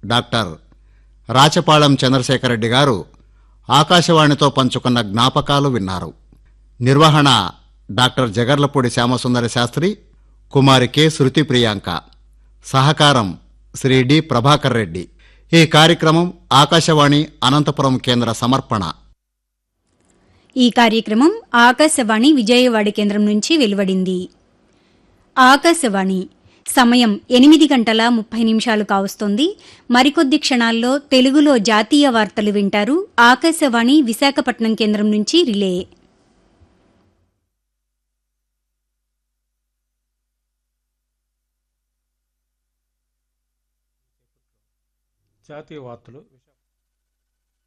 doctor Rachapalem Chandrasekhar Reddy గారు ఆకాశవాణితో పంచుకున్న జ్ఞాపకాలు విన్నారు నిర్వహణ డాక్టర్ జగర్లపూడి శ్యామసుందర శాస్త్రి కుమారి కె శృతి ప్రియాంక సహకారం శ్రీ డి ప్రభాకర్ రెడ్డి ఈ కార్యక్రమం ఆకాశవాణి అనంతపురం కేంద్ర సమర్పణ ఈ కార్యక్రమం ఆకాశవాణి విజయవాడ కేంద్రం నుంచి వెలువడింది ఆకాశవాణి సమయం ఎనిమిది గంటల ముప్పై నిమిషాలు కావస్తోంది మరికొద్ది క్షణాల్లో తెలుగులో జాతీయ వార్తలు వింటారు ఆకాశవాణి విశాఖపట్నం కేంద్రం నుంచి రిలే జాతీయ వార్తలు